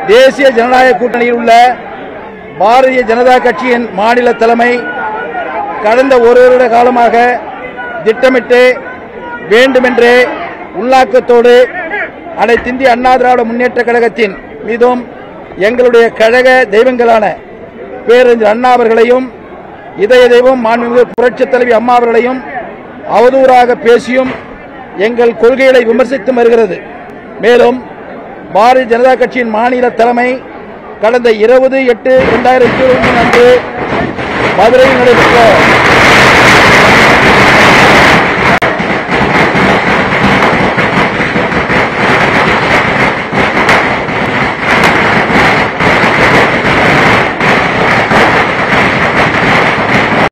தேசிய ஜனநாயக கூட்டணியில் உள்ள பாரதிய ஜனதா கட்சியின் மாநில தலைமை கடந்த ஒரு வருட காலமாக திட்டமிட்டு வேண்டுமென்றே உள்நாக்கத்தோடு அனைத்திந்திய அண்ணா திராவிட முன்னேற்ற கழகத்தின் மீதும் எங்களுடைய கழக தெய்வங்களான பேரறிஞர் அண்ணா அவர்களையும் இதய தெய்வம் மாண்புமிகு புரட்சித் தலைவி அம்மா அவர்களையும் அவதூறாக பேசியும் எங்கள் கொள்கைகளை விமர்சித்து வருகிறது மேலும் பாரதிய ஜனதா கட்சியின் மாநில தலைமை கடந்த இருபது எட்டு இரண்டாயிரத்தி இருபத்தி அன்று மதுரையில் நடைபெற்ற